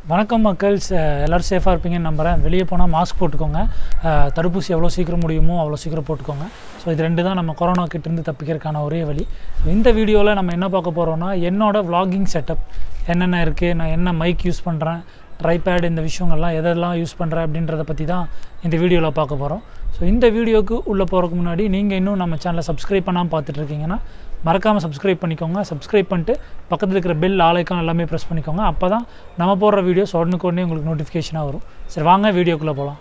வணக்கம் மக்கள் ச- எல்லாரும் சேஃபாக இருப்பீங்கன்னு நம்புகிறேன் வெளியே போனால் மாஸ்க் போட்டுக்கோங்க அஹ், தடுப்பூசி எவ்வளோ சீக்கிரம் முடியுமோ அவ்வளோ சீக்கிரம் போட்டுக்கோங்க ஸோ இது ரெண்டு தான் நம்ம கொரோனா கிட்டேருந்து தப்பிக்கிறதுக்கான ஒரே வழி இந்த வீடியோவில் நம்ம என்ன பார்க்க போகிறோம்னா என்னோட vlogging செட்டப் என்னென்ன இருக்குது நான் என்ன மைக் யூஸ் பண்ணுறேன் ட்ரைபேட் இந்த விஷயங்கள்லாம் எதெல்லாம் யூஸ் பண்ணுறேன் அப்படின்றத பற்றி தான் இந்த வீடியோவில் பார்க்க போகிறோம் ஸோ இந்த வீடியோக்கு உள்ளே போகிறதுக்கு முன்னாடி நீங்கள் இன்னும் நம்ம சேனலை சப்ஸ்கிரைப் பண்ணாமல் பார்த்துட்டு இருக்கீங்கன்னா மறக்காமல் சப்ஸ்கிரைப் பண்ணிக்கோங்க சப்ஸ்கிரைப் பண்ணிட்டு பக்கத்தில் இருக்கிற பெல் ஆலைக்கான் எல்லாமே ப்ரெஸ் பண்ணிக்கோங்க அப்போ தான் நம்ம போடுற வீடியோஸ் உடனுக்கு உடனே உங்களுக்கு நோட்டிஃபிகேஷனாக வரும் சரி வாங்க வீடியோக்குள்ளே போகலாம்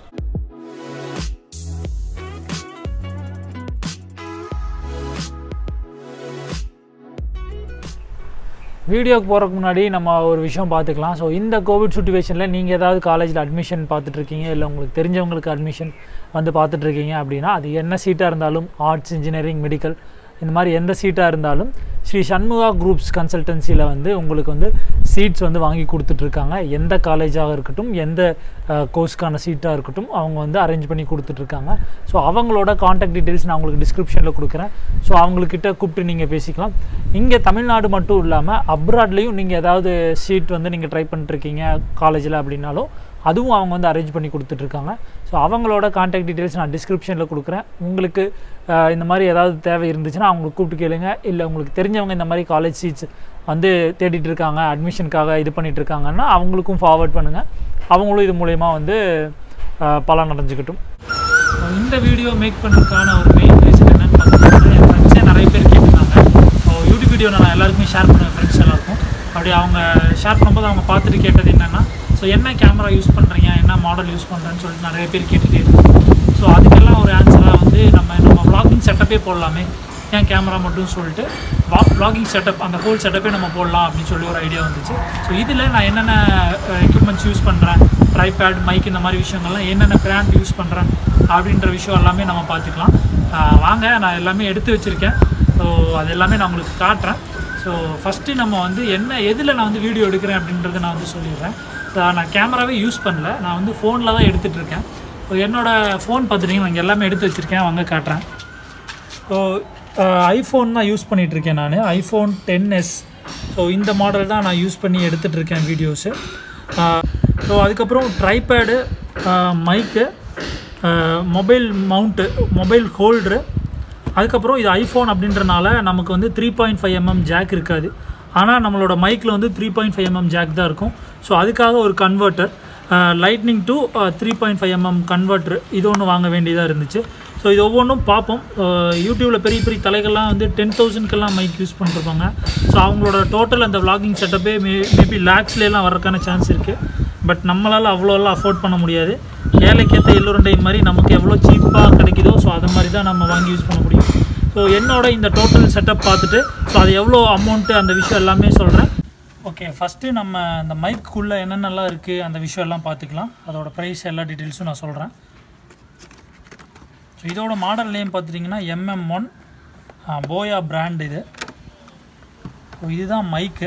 வீடியோக்கு போகிறதுக்கு முன்னாடி நம்ம ஒரு விஷயம் பார்த்துக்கலாம் ஸோ இந்த கோவிட் சுச்சுவேஷனில் நீங்கள் ஏதாவது காலேஜில் அட்மிஷன் பார்த்துட்ருக்கீங்க இல்லை உங்களுக்கு தெரிஞ்சவங்களுக்கு அட்மிஷன் வந்து பார்த்துட்ருக்கீங்க அப்படின்னா அது என்ன சீட்டாக இருந்தாலும் ஆர்ட்ஸ் இன்ஜினியரிங் மெடிக்கல் இந்த மாதிரி எந்த சீட்டாக இருந்தாலும் ஸ்ரீ சண்முகா குரூப்ஸ் கன்சல்டன்சியில் வந்து உங்களுக்கு வந்து சீட்ஸ் வந்து வாங்கி கொடுத்துட்ருக்காங்க எந்த காலேஜாக இருக்கட்டும் எந்த கோர்ஸ்க்கான சீட்டாக இருக்கட்டும் அவங்க வந்து அரேஞ்ச் பண்ணி கொடுத்துட்ருக்காங்க ஸோ அவங்களோட காண்டாக்ட் டீட்டெயில்ஸ் நான் உங்களுக்கு டிஸ்கிரிப்ஷனில் கொடுக்குறேன் ஸோ அவங்கக்கிட்ட கூப்பிட்டு நீங்கள் பேசிக்கலாம் இங்கே தமிழ்நாடு மட்டும் இல்லாமல் அப்ராட்லேயும் நீங்கள் ஏதாவது சீட் வந்து நீங்கள் ட்ரை பண்ணிட்டுருக்கீங்க காலேஜில் அப்படின்னாலும் அதுவும் அவங்க வந்து அரேஞ்ச் பண்ணி கொடுத்துட்ருக்காங்க ஸோ அவங்களோட காண்டாக்ட் டீட்டெயில்ஸ் நான் டிஸ்கிரிப்ஷனில் கொடுக்குறேன் உங்களுக்கு அஹ், இந்த மாதிரி ஏதாவது தேவை இருந்துச்சுன்னா அவங்களுக்கு கூப்பிட்டு கேளுங்க இல்லை உங்களுக்கு தெரிஞ்சவங்க இந்த மாதிரி காலேஜ் சீட்ஸ் வந்து தேடிட்டு இருக்காங்க அட்மிஷனுக்காக இது பண்ணிட்டு இருக்காங்கன்னா அவங்களுக்கும் ஃபார்வர்ட் பண்ணுங்கள் அவங்களும் இது மூலயமா வந்து அஹ், பலன் அடைஞ்சுக்கிட்டும் இந்த வீடியோ மேக் பண்ணுறதுக்கான ஒரு மெயின் ரீசன் என்னன்னு பார்த்தீங்கன்னா என் ஃப்ரெண்ட்ஸே நிறைய பேர் கேட்டிருந்தாங்க ஸோ யூடியூப் வீடியோ நான் எல்லாருக்குமே ஷேர் பண்ணுவேன் ஃப்ரெண்ட்ஸ் எல்லாருக்கும் அப்படி அவங்க ஷேர் பண்ணும்போது அவங்க பார்த்துட்டு கேட்டது என்னென்னா ஸோ என்ன கேமரா யூஸ் பண்ணுறீங்க என்ன மாடல் யூஸ் பண்ணுறேன்னு சொல்லிட்டு நிறைய பேர் கேட்டுகிட்டே இருக்காங்க ஸோ அதுக்கெல்லாம் ஒரு ஆன்சராக வந்து நம்ம நம்ம vlogging செட்டப்பே போடலாமே ஏன் கேமரா மட்டும் சொல்லிட்டு வா vlogging செட்டப் அந்த ஹோல் செட்டப்பே நம்ம போடலாம் அப்படின்னு சொல்லி ஒரு ஐடியா வந்துச்சு ஸோ இதில் நான் என்னென்ன எக்யூப்மெண்ட்ஸ் யூஸ் பண்ணுறேன் ட்ரைபேட் மைக் இந்த மாதிரி விஷயங்கள்லாம் என்னென்ன பிராண்ட் யூஸ் பண்ணுறேன் அப்படின்ற விஷயம் எல்லாமே நம்ம பார்த்துக்கலாம் ஆஹ் வாங்க நான் எல்லாமே எடுத்து வச்சுருக்கேன் ஸோ அது எல்லாமே நான் உங்களுக்கு காட்டுறேன் ஸோ ஃபஸ்ட்டு நம்ம வந்து என்ன எதில் நான் வந்து வீடியோ எடுக்கிறேன் அப்படின்றத நான் வந்து சொல்லிடுறேன் ஸோ நான் கேமராவே யூஸ் பண்ணல நான் வந்து ஃபோனில் தான் எடுத்துகிட்டு இருக்கேன் ஸோ என்னோடய ஃபோன் பார்த்துட்டிங்கன்னா இங்கே எல்லாமே எடுத்து வச்சுருக்கேன் வாங்க காட்டுறேன் ஸோ ஐஃபோன் தான் யூஸ் பண்ணிகிட்டு இருக்கேன் நான் ஐஃபோன் டென் எஸ் ஸோ இந்த மாடல் தான் நான் யூஸ் பண்ணி எடுத்துகிட்டு இருக்கேன் வீடியோஸு ஸோ அதுக்கப்புறம் tripod mic mobile mount mobile holder அதுக்கப்புறம் இது ஐஃபோன் அப்படின்றனால நமக்கு வந்து three point five MM jack இருக்காது ஆனால் நம்மளோட மைக்கில் வந்து three point five MM jack தான் இருக்கும் ஸோ அதுக்காக ஒரு converter lightning to three point five MM converter இது ஒன்று வாங்க வேண்டியதாக இருந்துச்சு ஸோ இது ஒவ்வொன்றும் பார்ப்போம் யூடியூப்பில் பெரிய பெரிய தலைகள்லாம் வந்து டென் தௌசண்ட்க்கெல்லாம் மைக் யூஸ் பண்ணிருப்பாங்க ஸோ அவங்களோட டோட்டல் அந்த vlogging செட்டப்பே மே மேபி லேக்ஸ்லாம் வர்றதுக்கான சான்ஸ் இருக்குது பட் நம்மளால் அவ்வளோலாம் அஃபோர்ட் பண்ண முடியாது ஏழைக்கேற்ற எள்ளுருண்டை மாதிரி நமக்கு எவ்வளோ சீப்பாக கிடைக்குதோ ஸோ அது மாதிரி தான் நம்ம வாங்கி யூஸ் பண்ண முடியும் ஸோ என்னோட இந்த டோட்டல் செட்டப் பார்த்துட்டு ஸோ அது எவ்வளோ அமௌண்ட்டு அந்த விஷயம் எல்லாமே சொல்கிறேன் ஓகே ஃபஸ்ட்டு நம்ம இந்த மைக்குள்ளே என்னென்னலாம் இருக்குது அந்த விஷயம் எல்லாம் பார்த்துக்கலாம் அதோட ப்ரைஸ் எல்லா டீட்டெயில்ஸும் நான் சொல்கிறேன் ஸோ இதோட மாடல் நேம் பார்த்துட்டிங்கன்னா எம்எம் ஒன் போயா பிராண்ட் இது ஸோ இதுதான் மைக்கு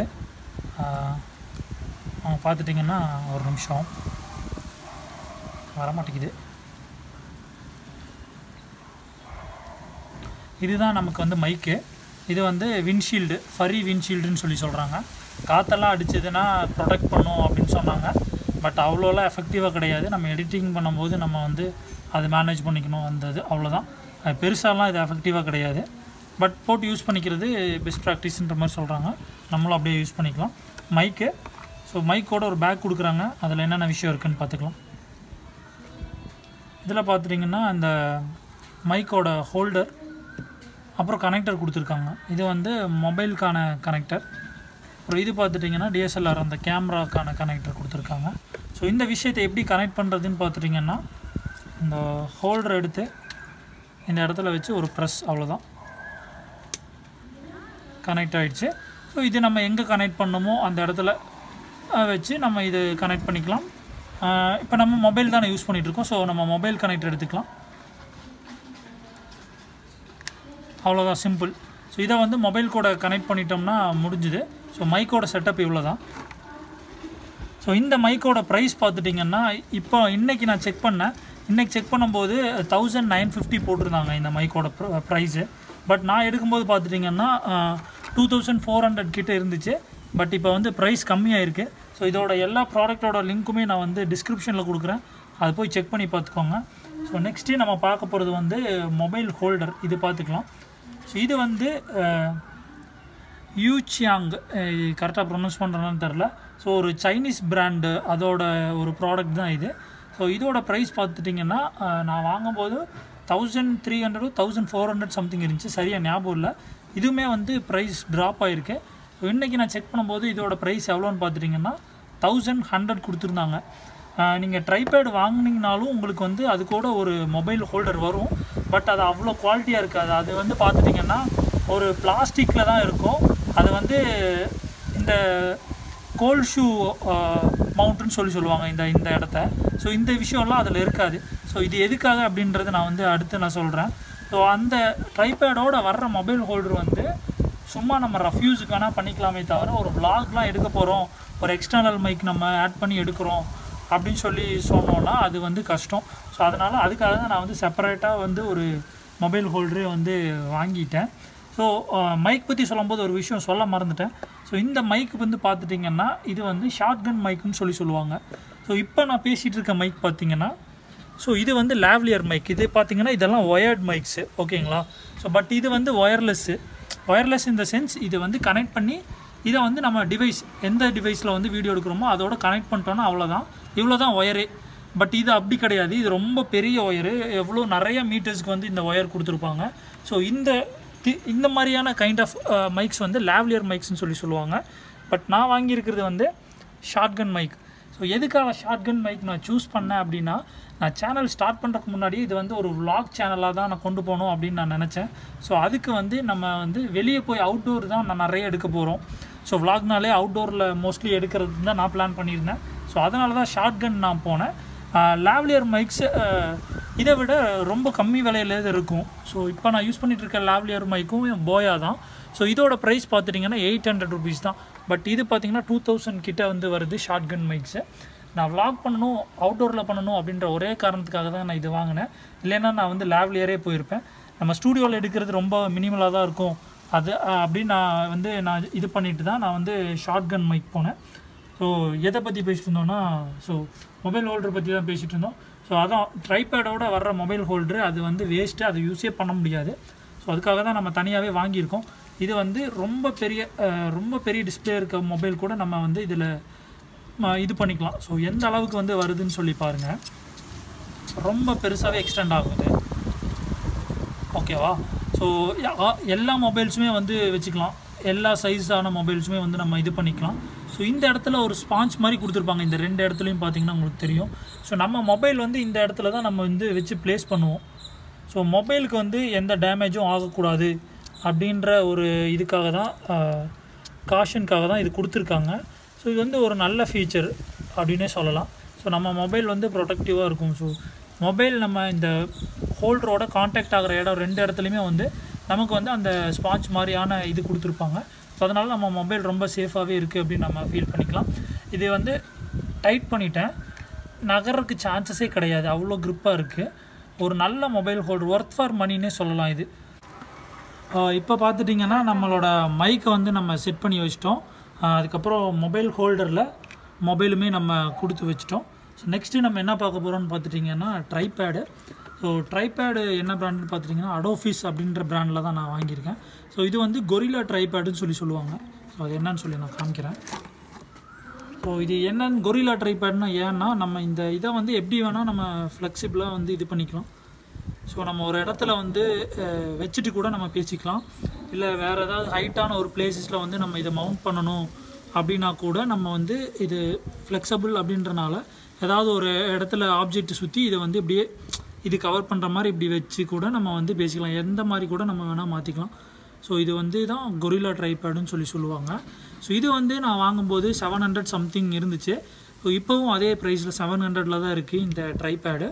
பார்த்துட்டிங்கன்னா ஒரு நிமிஷம் வரமாட்டேங்குது இதுதான் நமக்கு வந்து மைக்கு இது வந்து விண்ஷீல்டு ஃபரி விண்ஷீல்டுன்னு சொல்லி சொல்கிறாங்க காற்றெல்லாம் அடிச்சதுன்னா ப்ரொடெக்ட் பண்ணும் அப்படின்னு சொன்னாங்க பட் அவ்வளோலாம் எஃபெக்டிவாக கிடையாது நம்ம எடிட்டிங் பண்ணும்போது நம்ம வந்து அதை மேனேஜ் பண்ணிக்கணும் அந்த இது அவ்வளோதான் அது பெருசாலாம் இது எஃபெக்டிவாக கிடையாது பட் போட்டு யூஸ் பண்ணிக்கிறது பெஸ்ட் ப்ராக்டிஸ்ன்ற மாதிரி சொல்கிறாங்க நம்மளும் அப்படியே யூஸ் பண்ணிக்கலாம் மைக்கு ஸோ மைக்கோட ஒரு பேக் கொடுக்குறாங்க அதில் என்னென்ன விஷயம் இருக்குன்னு பார்த்துக்கலாம் இதில் பார்த்துட்டிங்கன்னா இந்த மைக்கோட ஹோல்டர் அப்புறம் கனெக்டர் கொடுத்துருக்காங்க இது வந்து மொபைலுக்கான கனெக்டர் அப்புறம் இது பார்த்துட்டிங்கன்னா டிஎஸ்எல்ஆர் அந்த கேமராக்கான கனெக்டர் கொடுத்துருக்காங்க ஸோ இந்த விஷயத்தை எப்படி கனெக்ட் பண்ணுறதுன்னு பார்த்துட்டிங்கன்னா இந்த ஹோல்டர் எடுத்து இந்த இடத்துல வச்சு ஒரு ப்ரெஸ் அவ்வளோதான் கனெக்ட் ஆகிடுச்சு ஸோ இது நம்ம எங்கே கனெக்ட் பண்ணணுமோ அந்த இடத்துல அஹ், வச்சு நம்ம இது கனெக்ட் பண்ணிக்கலாம் இப்போ நம்ம மொபைல் தானே யூஸ் பண்ணிகிட்ருக்கோம் ஸோ நம்ம மொபைல் கனெக்ட் எடுத்துக்கலாம் அவ்வளோதான் சிம்பிள் ஸோ இதை வந்து மொபைல் கூட கனெக்ட் பண்ணிட்டோம்னா முடிஞ்சுது ஸோ மைக்கோட செட்டப் இவ்வளோ தான் ஸோ இந்த மைக்கோட ப்ரைஸ் பார்த்துட்டிங்கன்னா இப்போ இன்றைக்கி நான் செக் பண்ணேன் இன்றைக்கி செக் பண்ணும்போது தௌசண்ட் நைன் ஃபிஃப்டி போட்டிருந்தாங்க இந்த மைக்கோட ப்ரைஸு பட் நான் எடுக்கும்போது பார்த்துட்டிங்கன்னா டூ தௌசண்ட் ஃபோர் ஹண்ட்ரட் கிட்ட இருந்துச்சு பட் இப்போ வந்து ப்ரைஸ் கம்மியாக இருக்குது ஸோ இதோட எல்லா ப்ராடக்ட்டோட லிங்க்குமே நான் வந்து டிஸ்கிரிப்ஷனில் கொடுக்குறேன் அது போய் செக் பண்ணி பார்த்துக்கோங்க ஸோ நெக்ஸ்ட்டு நம்ம பார்க்க போகிறது வந்து மொபைல் ஹோல்டர் இது பார்த்துக்கலாம் ஸோ இது வந்து யூச்சியாங் கரெக்டாக ப்ரொனவுன்ஸ் பண்ணுறேன்னு தெரில ஸோ ஒரு சைனீஸ் பிராண்டு அதோட ஒரு ப்ராடக்ட் தான் இது ஸோ இதோட ப்ரைஸ் பார்த்துட்டிங்கன்னா அஹ், நான் வாங்கும்போது thousand three hundred thousand four hundred something இருந்துச்சு சரியாக ஞாபகம் இல்லை இதுவுமே வந்து ப்ரைஸ் ட்ராப் ஆகிருக்கு ஸோ இன்றைக்கி நான் செக் பண்ணும்போது இதோட ப்ரைஸ் எவ்வளோன்னு பார்த்துட்டிங்கன்னா தௌசண்ட் ஹண்ட்ரட் கொடுத்துருந்தாங்க நீங்கள் ட்ரைபேட் வாங்குனீங்கனாலும் உங்களுக்கு வந்து அது கூட ஒரு மொபைல் ஹோல்டர் வரும் பட் அது அவ்வளோ குவாலிட்டியாக இருக்காது அது வந்து பார்த்துட்டிங்கன்னா ஒரு பிளாஸ்டிக்கில் தான் இருக்கும் அது வந்து இந்த கோல்ட் ஷூ மவுண்ட்னு சொல்லி சொல்லுவாங்க இந்த இந்த இடத்த ஸோ இந்த விஷயம்லாம் அதில் இருக்காது ஸோ இது எதுக்காக அப்படின்றத நான் வந்து அடுத்து நான் சொல்கிறேன் ஸோ அந்த ட்ரைபேடோட வர்ற மொபைல் ஹோல்டர் வந்து சும்மா நம்ம ரஃப்யூஸுக்கு வேணால் பண்ணிக்கலாமே தவிர ஒரு vlogலாம் எடுக்க போகிறோம் ஒரு எக்ஸ்டர்னல் மைக் நம்ம ஆட் பண்ணி எடுக்கிறோம் அப்படின்னு சொல்லி சொன்னோன்னா அது வந்து கஷ்டம் ஸோ அதனால் அதுக்காக தான் நான் வந்து செப்பரேட்டாக வந்து ஒரு மொபைல் ஹோல்டரே வந்து வாங்கிட்டேன் ஸோ மைக் பற்றி சொல்லும்போது ஒரு விஷயம் சொல்ல மறந்துட்டேன் ஸோ இந்த மைக் வந்து பார்த்துட்டிங்கன்னா இது வந்து ஷார்ட் கன் மைக்குன்னு சொல்லி சொல்லுவாங்க ஸோ இப்போ நான் பேசிகிட்டு இருக்க மைக் பார்த்தீங்கன்னா ஸோ இது வந்து லேவ்லியர் மைக் இது பார்த்தீங்கன்னா இதெல்லாம் ஒயர்ட் மைக்ஸு ஓகேங்களா ஸோ பட் இது வந்து ஒயர்லெஸ்ஸு ஒயர்லெஸ் இந்த சென்ஸ் இது வந்து கனெக்ட் பண்ணி இதை வந்து நம்ம டிவைஸ் எந்த டிவைஸில் வந்து வீடியோ எடுக்கிறோமோ அதோட கனெக்ட் பண்ணிட்டோன்னா அவ்வளோதான் இவ்வளோ தான் ஒயரே பட் இது அப்படி கிடையாது இது ரொம்ப பெரிய ஒயரு எவ்வளோ நிறைய மீட்டர்ஸ்க்கு வந்து இந்த ஒயர் கொடுத்துருப்பாங்க ஸோ இந்த தி- இந்த மாதிரியான கைண்ட் ஆஃப் மைக்ஸ் வந்து லேவ்லியர் மைக்ஸ்னு சொல்லி சொல்லுவாங்க பட் நான் வாங்கியிருக்கிறது வந்து ஷார்ட்கன் மைக் ஸோ எதுக்காக ஷார்ட்கன் மைக் நான் சூஸ் பண்ணேன் அப்படின்னா நான் சேனல் ஸ்டார்ட் பண்ணுறதுக்கு முன்னாடி இது வந்து ஒரு vlog சேனலாக தான் நான் கொண்டு போகணும் அப்படின்னு நான் நினச்சேன் ஸோ அதுக்கு வந்து நம்ம வந்து வெளியே போய் அவுட்டோர் தான் நான் நிறைய எடுக்க போகிறோம் ஸோ vlogனாலே அவுட்டோரில் மோஸ்ட்லி எடுக்கிறது தான் நான் பிளான் பண்ணியிருந்தேன் ஸோ அதனால தான் ஷார்ட்கன் நான் போனேன் லேவ்லியர் மைக்ஸ் இதை விட ரொம்ப கம்மி விலையில இது இருக்கும் ஸோ இப்போ நான் யூஸ் பண்ணிட்டு இருக்க லேவ்லியர் மைக்கும் போயா தான் ஸோ இதோட ப்ரைஸ் பார்த்துட்டிங்கன்னா எயிட் ஹண்ட்ரட் ருபீஸ் தான் பட் இது பார்த்தீங்கன்னா டூ தௌசண்ட் கிட்ட வந்து வருது ஷார்ட் கன் மைக்ஸு நான் vlog பண்ணணும் அவுட்டோரில் பண்ணணும் அப்படின்ற ஒரே காரணத்துக்காக தான் நான் இது வாங்கினேன் இல்லைன்னா நான் வந்து லேவ்லியரே போயிருப்பேன் நம்ம ஸ்டூடியோவில் எடுக்கிறது ரொம்ப மினிமலாக தான் இருக்கும் அது அஹ், அப்படின்னு நான் வந்து நான் இது பண்ணிட்டு தான் நான் வந்து ஷார்ட் கன் மைக் போனேன் ஸோ எதை பற்றி பேசிட்டு இருந்தோம்னா ஸோ மொபைல் ஹோல்டர் பற்றி தான் பேசிகிட்டு இருந்தோம் ஸோ அதான் ட்ரைபேடோட வர்ற மொபைல் ஹோல்டரு அது வந்து வேஸ்ட்டு அதை யூஸே பண்ண முடியாது ஸோ அதுக்காக தான் நம்ம தனியாகவே வாங்கியிருக்கோம் இது வந்து ரொம்ப பெரிய அஹ், ரொம்ப பெரிய டிஸ்பிளே இருக்க மொபைல் கூட நம்ம வந்து இதில் இது பண்ணிக்கலாம் ஸோ எந்த அளவுக்கு வந்து வருதுன்னு சொல்லி பாருங்கள் ரொம்ப பெருசாகவே எக்ஸ்டெண்ட் ஆகுது ஓகேவா ஸோ எல்லா மொபைல்ஸுமே வந்து வச்சுக்கலாம் எல்லா சைஸான மொபைல்ஸுமே வந்து நம்ம இது பண்ணிக்கலாம் ஸோ இந்த இடத்துல ஒரு ஸ்பாஞ்ச் மாதிரி கொடுத்துருப்பாங்க இந்த ரெண்டு இடத்துலையும் பார்த்தீங்கன்னா உங்களுக்கு தெரியும் ஸோ நம்ம மொபைல் வந்து இந்த இடத்துல தான் நம்ம வந்து வச்சு ப்ளேஸ் பண்ணுவோம் ஸோ மொபைலுக்கு வந்து எந்த டேமேஜும் ஆகக்கூடாது அப்படின்ற ஒரு இதுக்காக தான் காஷனுக்காக தான் இது கொடுத்துருக்காங்க ஸோ இது வந்து ஒரு நல்ல ஃபீச்சர் அப்படின்னே சொல்லலாம் ஸோ நம்ம மொபைல் வந்து ப்ரொடக்டிவாக இருக்கும் ஸோ மொபைல் நம்ம இந்த ஹோல்டரோட காண்டாக்ட் ஆகிற இடம் ரெண்டு இடத்துலையுமே வந்து நமக்கு வந்து அந்த ஸ்பாஞ்ச் மாதிரியான இது கொடுத்துருப்பாங்க ஸோ அதனால் நம்ம மொபைல் ரொம்ப சேஃபாகவே இருக்குது அப்படின்னு நம்ம ஃபீல் பண்ணிக்கலாம் இது வந்து டைட் பண்ணிட்டேன் நகர்றதுக்கு சான்சஸே கிடையாது அவ்வளோ க்ரிப்பாக இருக்குது ஒரு நல்ல மொபைல் ஹோல்டர் ஒர்த் ஃபார் மணின்னே சொல்லலாம் இது இப்போ பார்த்துட்டிங்கன்னா நம்மளோட மைக்கை வந்து நம்ம செட் பண்ணி வச்சிட்டோம் ஆஹ் அதுக்கப்புறம் மொபைல் ஹோல்டரில் மொபைலுமே நம்ம கொடுத்து வச்சிட்டோம் ஸோ நெக்ஸ்ட்டு நம்ம என்ன பார்க்க போகிறோம்னு பார்த்துட்டிங்கன்னா ட்ரைபேடு ஸோ ட்ரைபேடு என்ன பிராண்டுன்னு பார்த்துட்டிங்கன்னா அடோஃபிஸ் அப்படின்ற பிராண்டில் தான் நான் வாங்கியிருக்கேன் ஸோ இது வந்து கொரில்லா ட்ரைபேடுன்னு சொல்லி சொல்லுவாங்க ஸோ அது என்னன்னு சொல்லி நான் காமிக்கிறேன் ஸோ இது என்னன்னு கொரில்லா ட்ரைபேட்னா ஏன்னா நம்ம இந்த இதை வந்து எப்படி வேணால் நம்ம ஃப்ளெக்சிபிளாக வந்து இது பண்ணிக்கலாம் ஸோ நம்ம ஒரு இடத்துல வந்து அஹ், வச்சுட்டு கூட நம்ம பேசிக்கலாம் இல்லை வேறு ஏதாவது ஹைட்டான ஒரு பிளேசஸில் வந்து நம்ம இதை மவுண்ட் பண்ணணும் அப்படின்னா கூட நம்ம வந்து இது ஃப்ளெக்சபிள் அப்படின்றனால ஏதாவது ஒரு இடத்துல ஆப்ஜெக்ட் சுற்றி இதை வந்து இப்படியே இது கவர் பண்ணுற மாதிரி இப்படி வச்சு கூட நம்ம வந்து பேசிக்கலாம் எந்த மாதிரி கூட நம்ம வேணால் மாற்றிக்கலாம் ஸோ இது வந்து தான் கொரில்லா ட்ரைபேடுன்னு சொல்லி சொல்லுவாங்க ஸோ இது வந்து நான் வாங்கும்போது செவன் ஹண்ட்ரட் சம்திங் இருந்துச்சு ஸோ இப்போவும் அதே ப்ரைஸில் செவன் ஹண்ட்ரடில் தான் இருக்குது இந்த ட்ரைபேடு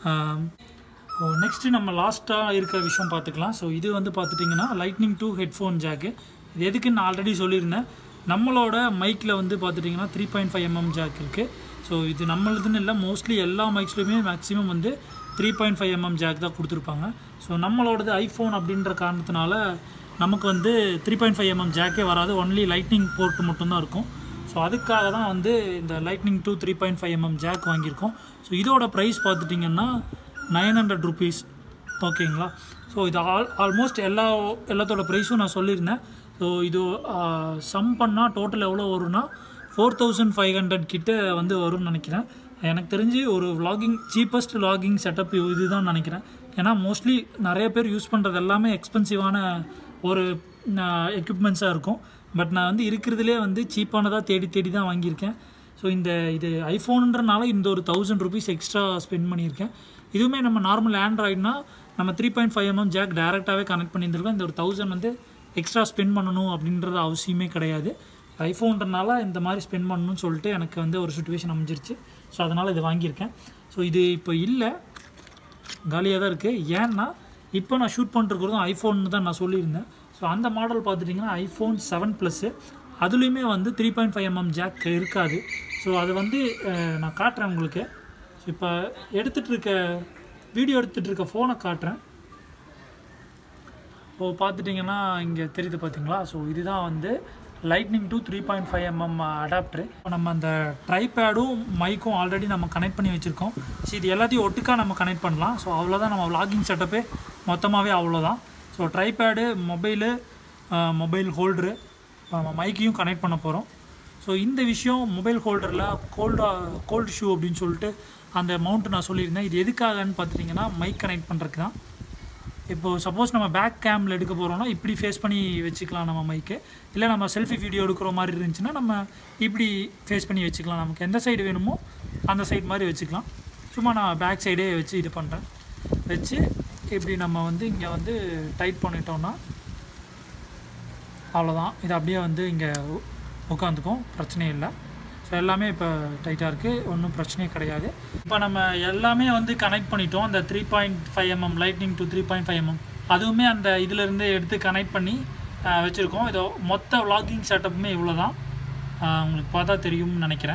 நெக்ஸ்ட்டு நம்ம லாஸ்ட்டாக இருக்கிற விஷயம் பார்த்துக்கலாம் ஸோ இது வந்து பார்த்துட்டிங்கன்னா லைட்னிங் டூ ஹெட்ஃபோன் ஜாக்கு இது எதுக்குன்னு நான் ஆல்ரெடி சொல்லியிருந்தேன் நம்மளோட மைக்கில் வந்து பார்த்துட்டிங்கன்னா three point five MM jack இருக்குது ஸோ இது நம்மளதுன்னு இல்லை மோஸ்ட்லி எல்லா மைக்ஸ்லையுமே மேக்ஸிமம் வந்து three point five MM jack தான் கொடுத்துருப்பாங்க ஸோ நம்மளோடது ஐஃபோன் அப்படின்ற காரணத்தினால நமக்கு வந்து த்ரீ பாயிண்ட் ஃபைவ் எம்எம் ஜாக்கே வராது ஒன்லி லைட்னிங் போர்ட் மட்டும்தான் இருக்கும் ஸோ அதுக்காக தான் வந்து இந்த lightning to three point five MM jack வாங்கியிருக்கோம் ஸோ இதோட ப்ரைஸ் பார்த்துட்டிங்கன்னா நைன் ஹண்ட்ரட் ருபீஸ் ஓகேங்களா ஸோ இது ஆல் ஆல்மோஸ்ட் எல்லா எல்லாத்தோட ப்ரைஸும் நான் சொல்லியிருந்தேன் ஸோ இது சம் பண்ணால் டோட்டல் எவ்வளோ வரும்னா ஃபோர் தௌசண்ட் ஃபைவ் ஹண்ட்ரட் கிட்ட வந்து வரும்னு நினைக்கிறேன் எனக்கு தெரிஞ்சு ஒரு vlogging சீப்பஸ்ட் vlogging செட்டப் இதுதான் நினைக்கிறேன் ஏன்னா மோஸ்ட்லி நிறைய பேர் யூஸ் பண்ணுறது எல்லாமே எக்ஸ்பென்சிவான ஒரு எக்யூப்மெண்ட்ஸாக இருக்கும் பட் நான் வந்து இருக்கிறதுலே வந்து சீப்பானதாக தேடி தேடி தான் வாங்கியிருக்கேன் ஸோ இந்த இது ஐஃபோனுன்றனால இந்த ஒரு தௌசண்ட் ருபீஸ் எக்ஸ்ட்ரா ஸ்பெண்ட் பண்ணியிருக்கேன் இதுவுமே நம்ம நார்மல் ஆண்ட்ராய்டுனா நம்ம three point five MM jack டேரெக்டாகவே கனெக்ட் பண்ணியிருந்திருக்கோம் இந்த ஒரு தௌசண்ட் வந்து எக்ஸ்ட்ரா ஸ்பெண்ட் பண்ணணும் அப்படின்றது அவசியமே கிடையாது ஐஃபோன்றனால இந்த மாதிரி ஸ்பெண்ட் பண்ணணும்னு சொல்லிட்டு எனக்கு வந்து ஒரு சுச்சுவேஷன் அமைஞ்சிருச்சு ஸோ அதனால் இது வாங்கியிருக்கேன் ஸோ இது இப்போ இல்லை காலியாக தான் இருக்குது ஏன்னா இப்போ நான் ஷூட் பண்ணிருக்கிறதும் ஐஃபோன் தான் நான் சொல்லியிருந்தேன் ஸோ அந்த மாடல் பார்த்துட்டிங்கன்னா ஐஃபோன் செவன் ப்ளஸ்ஸு அதுலேயுமே வந்து three point five MM jack இருக்காது ஸோ அது வந்து அஹ், நான் காட்டுறேன் உங்களுக்கு ஸோ இப்போ எடுத்துகிட்டு இருக்க வீடியோ எடுத்துகிட்டு இருக்க ஃபோனை காட்டுறேன் ஸோ பார்த்துட்டிங்கன்னா இங்கே தெரியுது பார்த்தீங்களா ஸோ இதுதான் வந்து lightning to three point five mm adapter நம்ம அந்த ட்ரைபேடும் மைக்கும் ஆல்ரெடி நம்ம கனெக்ட் பண்ணி வச்சுருக்கோம் ஸோ இது எல்லாத்தையும் ஒட்டுக்கா நம்ம கனெக்ட் பண்ணலாம் ஸோ அவ்வளோதான் நம்ம vlogging செட்டப்பே மொத்தமாகவே அவ்வளோதான் so tripod mobile mobile holder நம்ம மைக்கையும் கனெக்ட் பண்ண போகிறோம் ஸோ இந்த விஷயம் மொபைல் ஹோல்டரில் கோல்டா கோல்டு ஷூ அப்படின்னு சொல்லிட்டு அந்த மவுண்ட் நான் சொல்லியிருந்தேன் இது எதுக்காகன்னு பார்த்துட்டிங்கன்னா மைக் கனெக்ட் பண்ணுறதுக்கு தான் இப்போது சப்போஸ் நம்ம பேக் கேமில் எடுக்க போகிறோம்னா இப்படி ஃபேஸ் பண்ணி வச்சுக்கலாம் நம்ம மைக்கு இல்லை நம்ம செல்ஃபி வீடியோ எடுக்கிற மாதிரி இருந்துச்சுன்னா நம்ம இப்படி ஃபேஸ் பண்ணி வச்சுக்கலாம் நமக்கு எந்த சைடு வேணுமோ அந்த சைடு மாதிரி வச்சுக்கலாம் சும்மா நான் பேக் சைடே வச்சு இது பண்ணுறேன் வச்சு இப்படி நம்ம வந்து இங்கே வந்து டைட் பண்ணிட்டோம்னா அவ்வளோதான் இது அப்படியே வந்து இங்கே உட்காந்துக்கும் பிரச்சனை இல்லை ஸோ எல்லாமே இப்போ டைட்டாக இருக்குது ஒன்றும் பிரச்சனையே கிடையாது இப்போ நம்ம எல்லாமே வந்து கனெக்ட் பண்ணிட்டோம் அந்த three point five mm lightning to three point five mm அதுவுமே அந்த இதிலேருந்து எடுத்து கனெக்ட் பண்ணி வச்சுருக்கோம் இதோ மொத்த vlogging செட்டப்புமே இவ்வளோ தான் உங்களுக்கு பார்த்தா தெரியும்னு நினைக்கிறேன்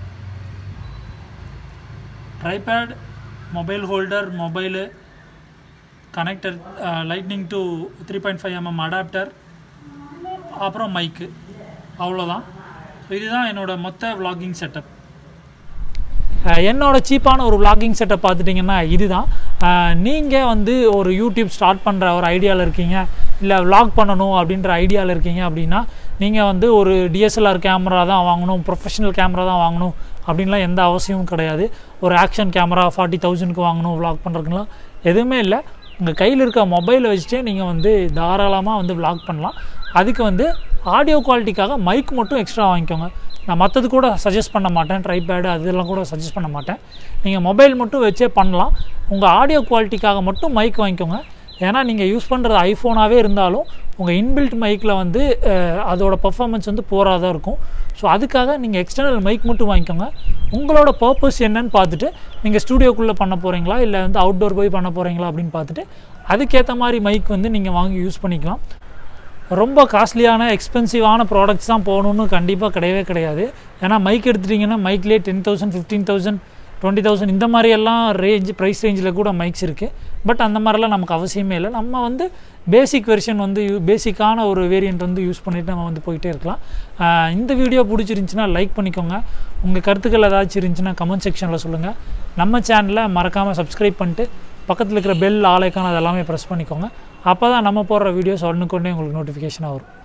tripod mobile holder mobile connector lightning to three point five mm adapter அப்புறம் மைக்கு அவ்வளோதான் இதுதான் என்னோட மொத்த vlogging செட்டப் என்னோட சீப்பான ஒரு vlogging செட்டப் பார்த்துட்டிங்கன்னா இதுதான் நீங்கள் வந்து ஒரு யூடியூப் ஸ்டார்ட் பண்ணுற ஒரு ஐடியாவில் இருக்கீங்க இல்லை vlog பண்ணணும் அப்படின்ற ஐடியாவில் இருக்கீங்க அப்படின்னா நீங்கள் வந்து ஒரு டிஎஸ்எல்ஆர் கேமரா தான் வாங்கணும் ப்ரொஃபஷனல் கேமரா தான் வாங்கணும் அப்படின்லாம் எந்த அவசியமும் கிடையாது ஒரு ஆக்ஷன் கேமரா ஃபார்ட்டி தௌசண்ட்க்கு வாங்கணும் vlog பண்ணுறதுக்குலாம் எதுவுமே இல்லை உங்கள் கையில் இருக்க மொபைலை வச்சுட்டே நீங்கள் வந்து தாராளமாக வந்து vlog பண்ணலாம் அதுக்கு வந்து ஆடியோ குவாலிட்டிக்காக மைக் மட்டும் எக்ஸ்ட்ரா வாங்கிக்கோங்க நான் மற்றது கூட சஜஸ்ட் பண்ண மாட்டேன் ட்ரைபேடு அதெல்லாம் கூட சஜஸ்ட் பண்ண மாட்டேன் நீங்கள் மொபைல் மட்டும் வச்சே பண்ணலாம் உங்கள் ஆடியோ குவாலிட்டிக்காக மட்டும் மைக் வாங்கிக்கோங்க ஏன்னா நீங்கள் யூஸ் பண்ணுறது ஐஃபோனாகவே இருந்தாலும் உங்கள் இன்பில்ட் மைக்கில் வந்து அஹ், அதோட பர்ஃபார்மன்ஸ் வந்து போராக தான் இருக்கும் ஸோ அதுக்காக நீங்கள் எக்ஸ்டர்னல் மைக் மட்டும் வாங்கிக்கோங்க உங்களோட பர்பஸ் என்னன்னு பார்த்துட்டு நீங்கள் ஸ்டூடியோக்குள்ளே பண்ண போகிறீங்களா இல்லை வந்து அவுட்டோர் போய் பண்ண போகிறீங்களா அப்படின்னு பார்த்துட்டு அதுக்கேற்ற மாதிரி மைக் வந்து நீங்கள் வாங்கி யூஸ் பண்ணிக்கலாம் ரொம்ப காஸ்ட்லியான எக்ஸ்பென்சிவான ப்ராடக்ட்ஸ் தான் போகணுன்னு கண்டிப்பாக கிடையவே கிடையாது ஏன்னா மைக் எடுத்துட்டிங்கன்னா மைக்லேயே ten thousand fifteen thousand twenty thousand இந்த மாதிரி எல்லாம் ரேஞ்ச் ப்ரைஸ் ரேஞ்சில் கூட மைக்ஸ் இருக்குது பட் அந்த மாதிரிலாம் நமக்கு அவசியமே இல்லை நம்ம வந்து பேசிக் வெர்ஷன் வந்து யூ பேசிக்கான ஒரு வேரியண்ட் வந்து யூஸ் பண்ணிவிட்டு நம்ம வந்து போயிட்டே இருக்கலாம் ஆஹ் இந்த வீடியோ பிடிச்சிருந்துச்சின்னா லைக் பண்ணிக்கோங்க உங்கள் கருத்துக்கள் ஏதாச்சும் இருந்துச்சுன்னா கமெண்ட் செக்ஷனில் சொல்லுங்கள் நம்ம சேனலை மறக்காமல் சப்ஸ்கிரைப் பண்ணிட்டு பக்கத்தில் இருக்கிற பெல் ஆலைக்கான அதெல்லாமே ப்ரெஸ் பண்ணிக்கோங்க அப்போ தான் நம்ம போடுற வீடியோஸ் உடனுக்குடனே உங்களுக்கு நோட்டிஃபிகேஷனாக வரும்